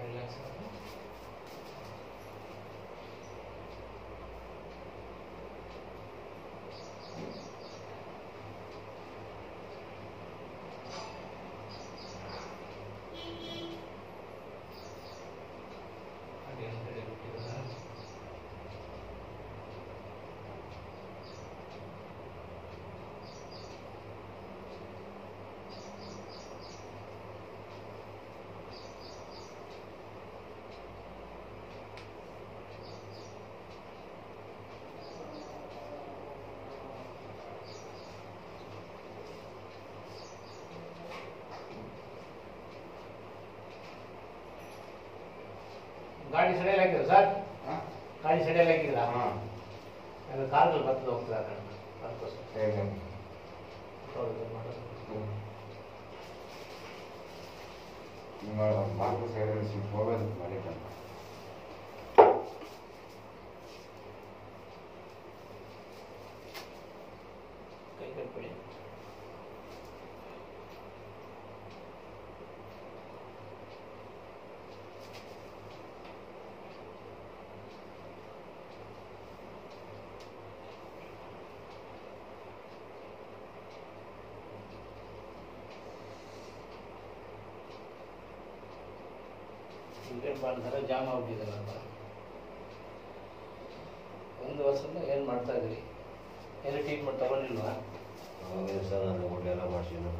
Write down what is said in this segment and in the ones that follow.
ಮಾಡಿ ರಿಲ್ಯಾಕ್ಸ್ ಮಾಡಿ ಹಾಗೆ ಹಿಂದ್ಗಡೆ ಬಿಟ್ಟಿರೋದಾ? ಗಾಡಿ ಸಡಿಯಲ್ಲಿ ಹಾಕಿದ್ರು ಸರ್ ಹಾ? ಗಾಡಿ ಸಡಿಯಲ್ಲಿ ಹಾಕಿದ್ರಾ ಹಾ. ಅದು ಕಾರ್ಗಳು ಬರ್ತದೆ ಹೋಗ್ತದೆ ಆ ಕಡೆ ಅದಕ್ಕೋಸ್ಕರ ಹೇಗೆ? ಹೌದು ಮಾಡೋದು ಹ್ಮ್. ನಿಮ್ಮ ನಾಲ್ಕು ಸೇರಿದ್ರೆ ಸ್ವಲ್ಪ ಹೋಗೋದು ಮನೆಗೆ ಕೈ ಕಟ್ಬಿಡಿ ಕ್ರಿಕೆಟ್ ಮಾಡಿದ್ರೆ ಜಾಮ್ ಆಗ್ಬಿಟ್ಟಿದೆ ಅಂತ ಒಂದು ವರ್ಷದಿಂದ ಏನು ಮಾಡ್ತಾ ಇದ್ರಿ ಏನು ಟ್ರೀಟ್ಮೆಂಟ್ ತಗೊಂಡಿಲ್ವಾ ಅವಾಗೇನು ಸರ್ ನಾನು ಊಟ ಮಾಡ್ಸಿದ್ದು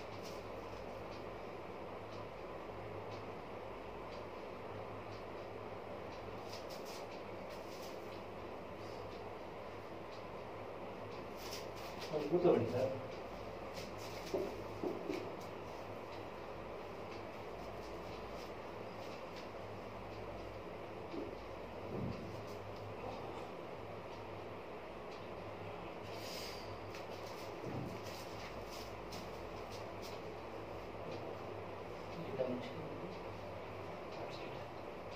ಒಂದು ಕೂತ್ಕೊಳ್ಳಿ ಸರ್ ಗಿಡ ಮುಚ್ಕೊಂಡು ಆಚೆ ಇಡಿ.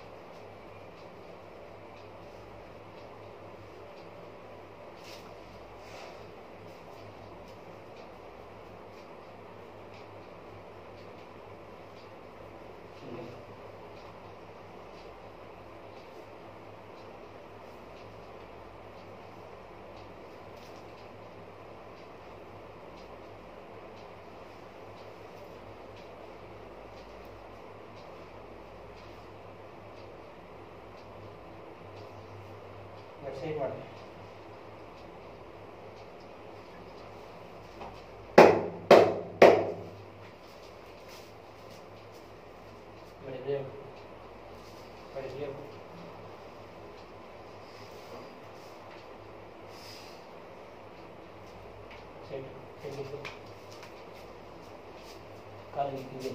ಹೀಗೆ. ಲೆಫ್ಟ್ ಸೈಡ್ ಮಾಡಿ ಬಡಿ ಬ್ರೇಕ್ ಬಡಿ ಬ್ರೇಕ್ ಸೈಡ್ ತೆಗಿತು ಕಾಲಿಗೆ ಇದೆ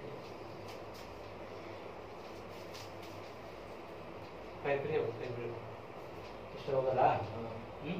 ಕೈ ಬ್ರೇಕ್ ಕೈ ಬ್ರೇಕ್ ಇಷ್ಟು ಹೋಗಲ್ಲ ಹ್ಞೂ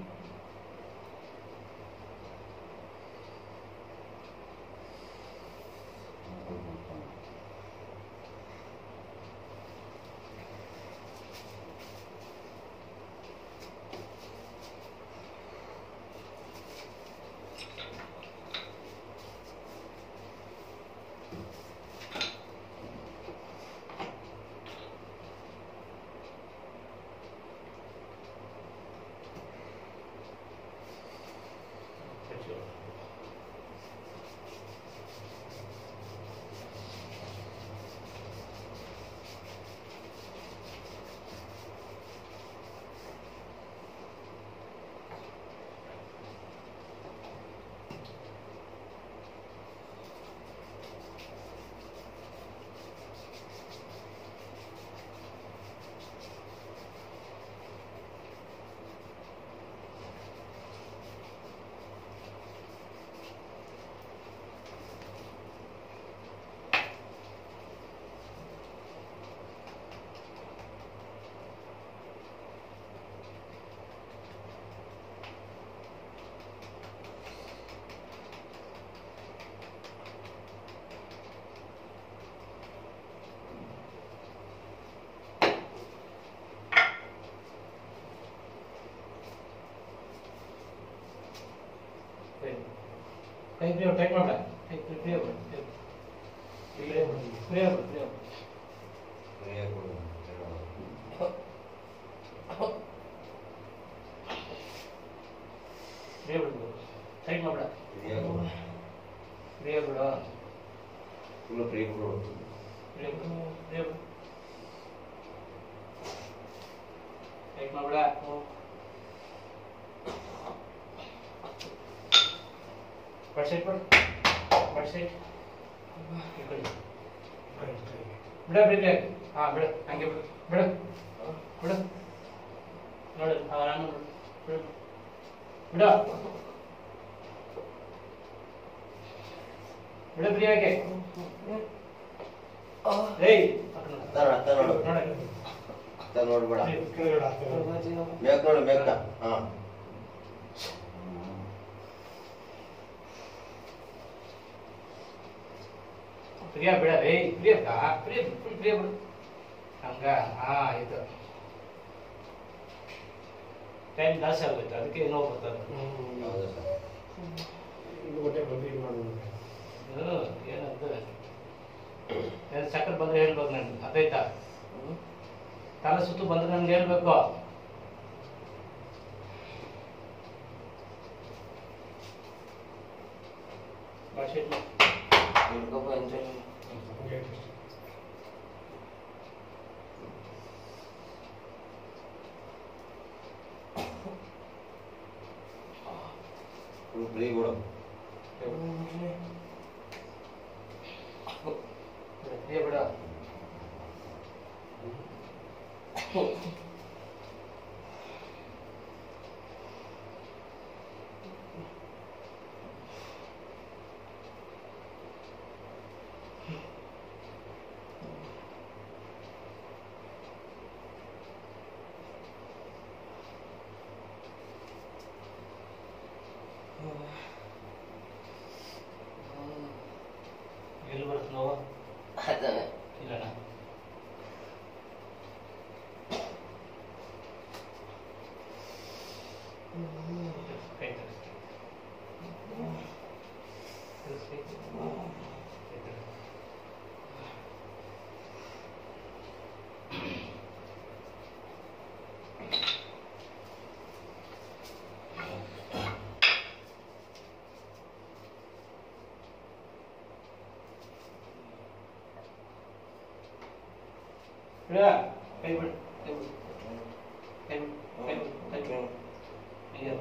ಕೈ ಪ್ರಿಯ ಟೈಟ್ ಮಾಡ ಕೈ ಪ್ರಿಯ ಪ್ರಿಯ ಪ್ರಿಯ ಪ್ರಿಯ ಫ್ರೀಯಾಗಿ ಕೊಡು ಹೇಳೋದು. ಫ್ರೀ ಬಿಡು ಸೈಡ್ ಮಾಡ್ಬೇಡ ಫ್ರೀಯಾಗಿ ಕೊಡು ಫ್ರೀ ಬಿಡು ಫುಲ್ ಫ್ರೀ ಕೊಡು ಫ್ರೀ ಬಿಡು ಫ್ರೀ ಬಿಡು ಸೈಡ್ ಮಾಡ್ಬೇಡ ಬಡ್ ಸೈಡ್ ಬಿಡು ಬಡ್ ಸೈಡ್ ಈ ಕಡೆ ಬಿಡ ಬಿಡ ಹಾ ಬಿಡು ಹಂಗೆ ಬಿಡು ಬಿಡು ಬಿಡು ನೋಡು ಆರಾಮ ಬಿಡು ಬಿಡು ಬಿಡು ಪ್ರಿಯಾಗೆ ಏಯ್ ಅತ್ತ ನೋಡು ಅತ್ತ ನೋಡು ನೋಡು ಅತ್ತ ನೋಡ್ಬೇಡ ಬೇಕು ನೋಡು ಬೇಕಾ ಹಾಂ ಪ್ರಿಯಾ ಬಿಡ ರೇ ಪ್ರಿಯ ಬಿಡ ಪ್ರಿಯ ಬಿಡು ಪ್ರಿಯ ಬಿಡು ಹಂಗ ಹಾ ಇದು ಟೈಮ್ ಜಾಸ್ತಿ ಆಗುತ್ತೆ ಅದಕ್ಕೆ ನೋವು ಬರ್ತದೆ ಹೌದು ಸರ್ ಇದು ಏನಂತ ಏನು ಸಕ್ಕರೆ ಬಂದ್ರೆ ಹೇಳ್ಬೇಕು ನನ್ಗೆ ಅದಾಯ್ತಾ ತಲೆ ಸುತ್ತು ಬಂದ್ರೆ ನನ್ಗೆ ಹೇಳ್ಬೇಕು ಭಾಷೆ ಹಿಡ್ಕೊಪ್ಪ ಎಂಜಾಯ್ ಫುಲ್ ಫ್ರೀ ಕೊಡು ಪ್ರಿಯ ಬಿಡ ಎಲ್ಲಿ ಬರುತ್ತೆ ನೋವು ಅದೇ ಇಲ್ಲಣ್ಣ ಕೈ ತರಿಸಿ. ತರಿಸಿ. ಕೈ ತರಿಸಿ. ಪ್ರಿಯಾ, ಕೈ ಬಿಡು ಕೈ ಬಿಡು ಕೈ ಬಿಡು ಕೈ ಬಿಡು ಕೈ ಬಿಡು ಅಯ್ಯೋ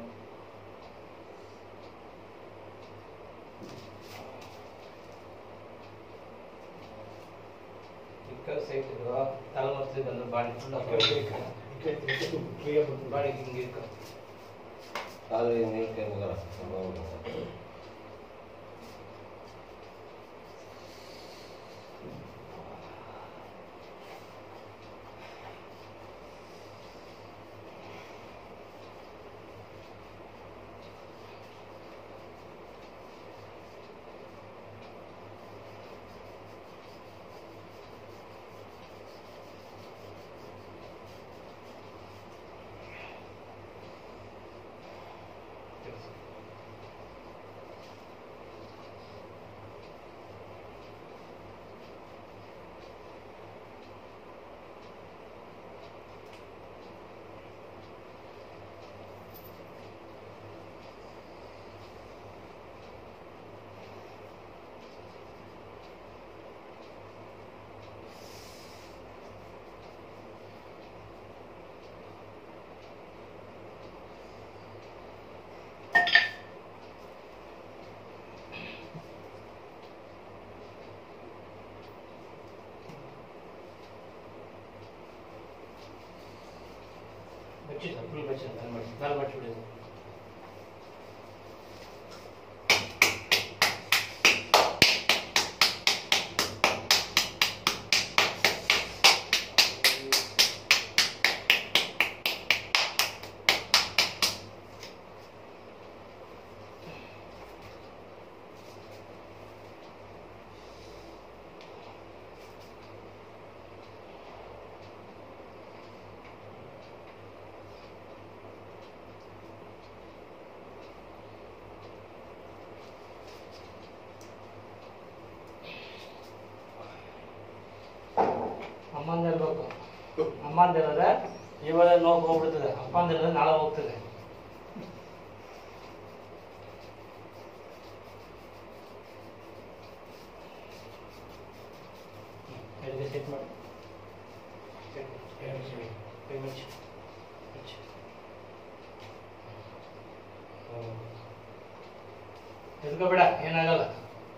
ಚಿಕ್ಕ ಸೈಟ್ ಇದು ತಲೆಮರ್ಸಿ ಬಂದ್ರೆ ಬಾಡಿ ಫುಲ್ ಬಾಡಿ ಹಿಂಗೆ ಇರ್ಕೊ ಕಾಲು ನೀರು ಕೈ ಹೋಗಲ್ಲ ಬಚ್ಚಿ ಫುಲ್ ಬಚ್ಚಿ ನಾನು ಮಾಡಿ ನಾನು ಮಾಡಿಬಿಡಿ ಅಮ್ಮ ಅಂದಿರೋದ್ರೆ ಇವಾಗ ನೋವು ಹೋಗ್ಬಿಡ್ತದೆ ಅಪ್ಪ ಅಂದಿರೋದ್ರೆ ನಾಳೆ ಹೋಗ್ತದೆ ಎಲ್ಲಿಗೆ ಸೆಟ್ ಮಾಡಿ ಸೆಟ್ ಮಾಡಿ. ಕೈ ಮುಚ್ಚಿ, ಕೈ ಮುಚ್ಚಿ. ಮುಚ್ಚಿ. ಹ್ಮ್. ಎದ್ಕೋಬೇಡ ಏನಾಗಲ್ಲ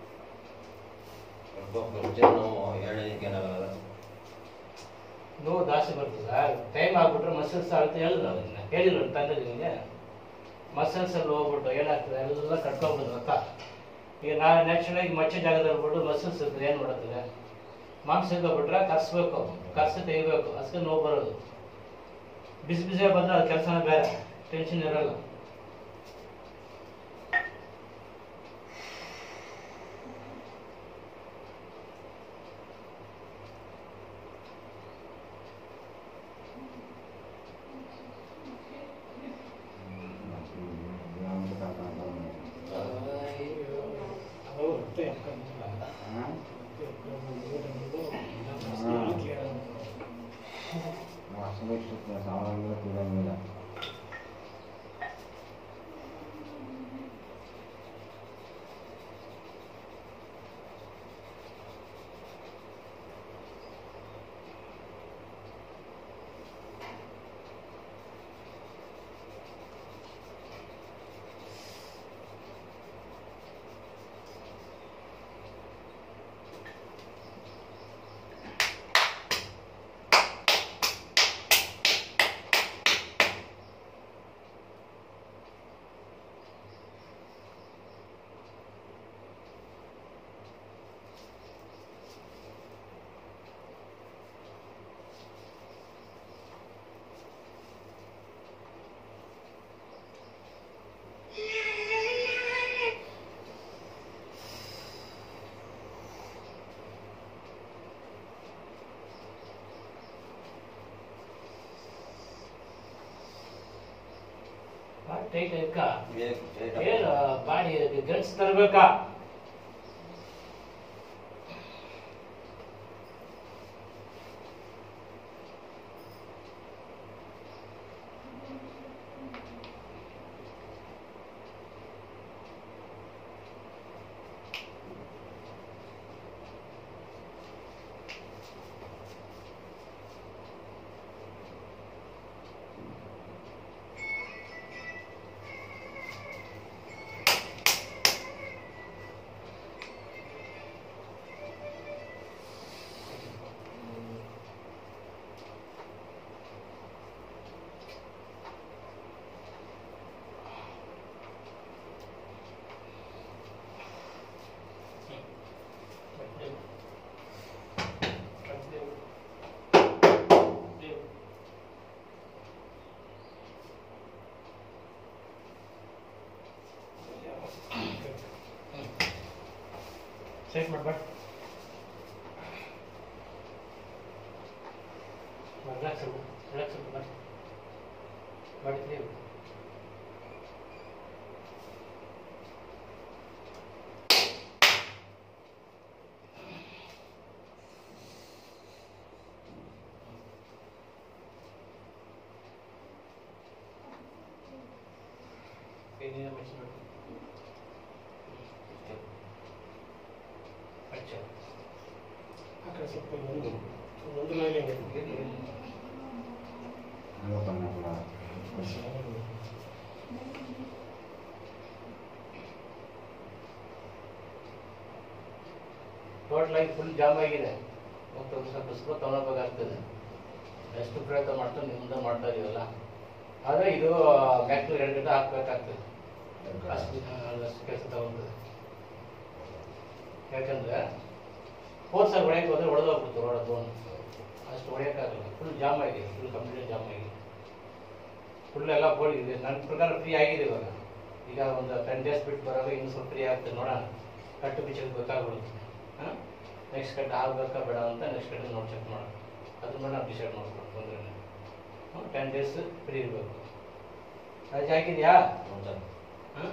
ಸ್ವಲ್ಪ ಖರ್ಚು ನಾವು ಎರಡನೇದಕ್ಕೆ ಏನಾಗಲ್ಲ ನೋವು ಜಾಸ್ತಿ ಬರ್ತದ ಟೈಮ್ ಆಗ್ಬಿಟ್ರೆ ಮಸಲ್ಸ್ ಅಳ್ತ ಹೇಳಿದ ಅದನ್ನ ಹೇಳಿಲ್ಲ ತಂದೆ ನಿಮಗೆ ಮಸಲ್ಸ್ ಅಲ್ಲಿ ಹೋಗ್ಬಿಟ್ಟು ಏನಾಗ್ತದೆ ಎಲ್ಲ ಕಟ್ಕೊಂಡ್ಬಿಡುದು ರಕ್ತ ಈಗ ನಾ ನೆಕ್ಸ್ಟ್ ಈಗ ಮಚ್ಚೆ ಜಾಗದಲ್ಲಿ ಬಿಟ್ಟು ಮಸಲ್ಸ್ ಇರ್ತದೆ ಏನು ಮಾಡುತ್ತದೆ ಮಾಂಸ ಬಿಟ್ರೆ ಕರ್ಸ್ಬೇಕು ಕರ್ಸಿ ತೆಗಿಬೇಕು ಅಷ್ಟೇ ನೋವು ಬರೋದು ಬಿಸಿ ಬಿಸಿ ಬಂದ್ರೆ ಅದು ಕೆಲಸನೇ ಬೇರೆ ಟೆನ್ಷನ್ ಇರಲ್ಲ ಟೈಟ್ ಅಕ್ಕ ಏನು ಬಾಡಿ ಗಟ್ಸ್ ತರಬೇಕಾ ಸೆಟ್ ಮಾಡ್ಬೇಡ ರಿಲ್ಯಾಕ್ಸ್ ರಿಲ್ಯಾಕ್ಸ್ ಮಾಡಿ ಮಾಡಿದ್ರಿ ಏನೇನು ಮೆಣಸು ಅಚ್ಚಾ ಆ ಕಡೆ ಸ್ವಲ್ಪ ಒಂದು ಒಂದು ಲೈನ್ ಟೋಟಲ್ ಆಗಿ ಫುಲ್ ಜಾಮ್ ಆಗಿದೆ ಮತ್ತು ಒಂದು ಸ್ವಲ್ಪ ಸ್ವಲ್ಪ ತಗೊಳ್ಬೇಕಾಗ್ತದೆ ಎಷ್ಟು ಪ್ರಯತ್ನ ಮಾಡ್ತಾರೆ ನಿಮ್ಮ ಮುಂದೆ ಮಾಡ್ತಾ ಇದೀವಲ್ಲ ಆದರೆ ಇದು ಮ್ಯಾಕ್ಲು ಎರಡು ಗಂಟೆ ಹಾಕ್ಬೇಕಾಗ್ತದೆ ಅಷ್ಟು ಅಷ್ಟು ಕೆಲಸ ತಗೊಳ್ತದೆ ಯಾಕಂದ್ರೆ ಫೋರ್ಸ್ ಆಗಿ ಹೊಡೆಯಕ್ಕೆ ಹೋದ್ರೆ ಹೊಡೆದೋಗ್ಬಿಡ್ತು ರೋಡ್ ಅದು ಅಷ್ಟು ಹೊಡೆಯೋಕ್ಕಾಗಲ್ಲ ಫುಲ್ ಜಾಮ್ ಆಗಿದೆ ಫುಲ್ ಕಂಪ್ಲೀಟ್ ಜಾಮ್ ಆಗಿದೆ ಫುಲ್ ಎಲ್ಲ ಬೋರ್ಡ್ ನನ್ನ ಪ್ರಕಾರ ಫ್ರೀ ಆಗಿದೆ ಇವಾಗ ಈಗ ಒಂದು ಟೆನ್ ಡೇಸ್ ಬಿಟ್ಟು ಬರೋದು ಇನ್ನು ಸ್ವಲ್ಪ ಫ್ರೀ ಆಗ್ತದೆ ನೋಡೋಣ ಕಟ್ಟು ಬಿಚ್ಚಕ್ಕೆ ಗೊತ್ತಾಗ್ಬಿಡುತ್ತೆ ಹಾಂ ನೆಕ್ಸ್ಟ್ ಕಟ್ ಆಗಬೇಕಾ ಬೇಡ ಅಂತ ನೆಕ್ಸ್ಟ್ ಕಟ್ ನೋಡಿ ಚೆಕ್ ಮಾಡೋಣ ಅದ್ರ ಮೇಲೆ ನಾವು ಡಿಸೈಡ್ ಮಾಡ್ಕೊಂಡು ತೊಂದರೆ ಟೆನ್ ಡೇಸ್ ಫ್ರೀ ಇರಬೇಕು ರಜೆ ಹಾಕಿದ್ಯಾ ಹಾಂ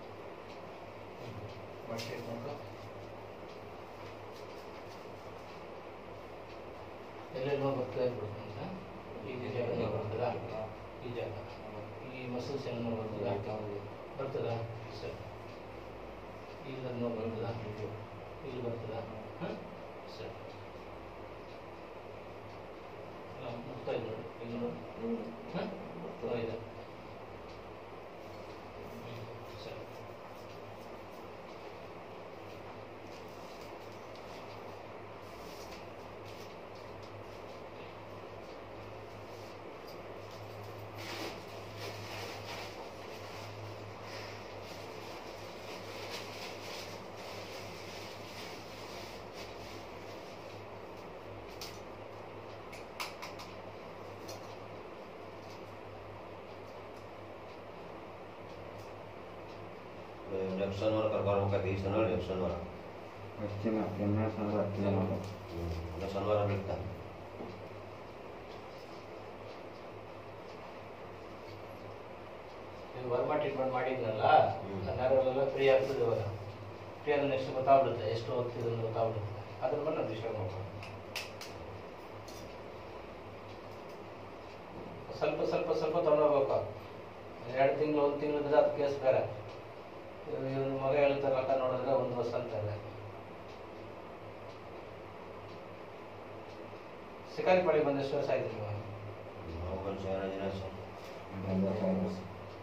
ಬಟ್ಟೆ ಇಟ್ಕೊಂಡು ಎಲ್ಲೆಲ್ಲಿ ನೋಡಿ ಬರ್ತಾ ಇರ್ಬಿಡ್ತು ಅಂತ ಈ ಜಾಗ ಈ ಮಸೂಸ್ ಏನೋ ಬರ್ತದಾ ಬರ್ತದಾ ಸರಿ ಈಗ ನೋಡಿ ಬರ್ತದಾ ಇಲ್ಲಿ ಬರ್ತದಾ ಹಾಂ ಸರಿ ಅಲ್ಲ ಮುಗ್ತಾ ಇದೆ ನೋಡಿ ಇಲ್ಲಿ ನೋಡಿ ಹಾಂ ಇದೆ ಹ್ಮ್, ಸರಿ ನೆಕ್ಸ್ಟ್ ಶನಿವಾರ ಕರ್ಕೊಂಡ್ಬೇಕಾದ್ರೆ ಈ ಶನಿವಾರ ನೆಕ್ಸ್ಟ್ ಶನಿವಾರ ಎಷ್ಟು ದಿನ ಎಣ್ಣೆ ಸಂದ್ರೆ ಹತ್ತು ದಿನ ಮಾಡೋದು. ಇಲ್ಲ ಶನಿವಾರ ಬಿಡ್ತಾ ನೀವು ವರ್ಮ ಟ್ರೀಟ್ಮೆಂಟ್ ಮಾಡಿದ್ರಲ್ಲ ಹ್ಮ್. ನರಗಳೆಲ್ಲ ಫ್ರೀ ಆಗ್ತದೆ ಇವಾಗ ಫ್ರೀ ಆದ ನೆಕ್ಸ್ಟ್ ಗೊತ್ತಾಗ್ಬಿಡುತ್ತೆ ಎಷ್ಟು ಹೋಗ್ತಿದೆ ಅಂತ ಗೊತ್ತಾಗ್ಬಿಡುತ್ತೆ ಅದ್ರ ಮೇಲೆ ನಾವು ಡಿಸ್ಟರ್ಬ್ ಮಾಡ್ಬೋದು ಸ್ವಲ್ಪ ಸ್ವಲ್ಪ ಸ್ವಲ್ಪ ತೊಗೊಂಡೋಗ್ಬೇಕು ಎರಡು ತಿಂಗಳು ಒಂದು ತಿಂಗಳು ಇದ್ರೆ ಅದು ಕೇಸ್ ಬೇರೆ ಇವ್ರ ಇವ್ರ ಮಗ ಹೇಳ್ತಾರೆ ಲೆಕ್ಕ ನೋಡಿದ್ರೆ ಒಂದು ವರ್ಷ ಅಂತಾರೆ ಶಿಕಾರಿ ಪಾಳಿ ಬಂದ ಎಷ್ಟು ವರ್ಷ ಆಯ್ತು ನೀವು ನಾವು ಒಂದು ಸಾವಿರ ದಿನ ಸರ್ ಅದೆಲ್ಲ ಸಾವಿರ.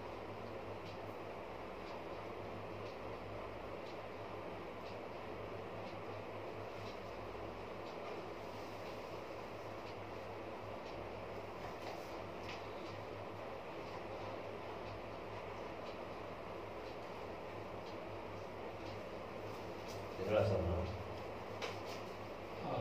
ತಿಂಗಳ ಸರ್ ನಾವು ಹಾಂ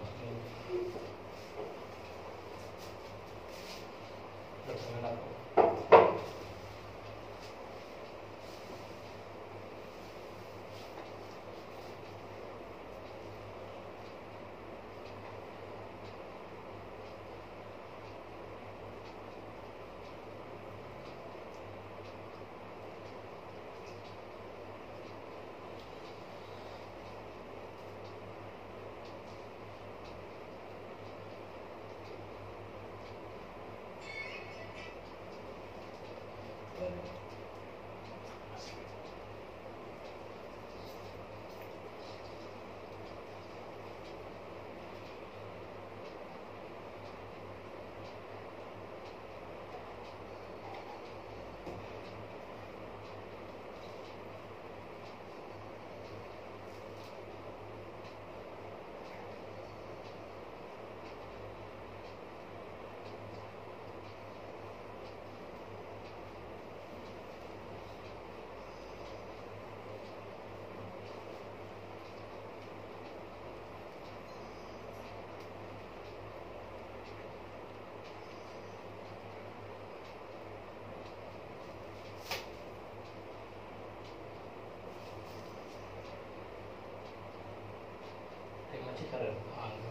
ಮಚ್ಚಿತಾರೆ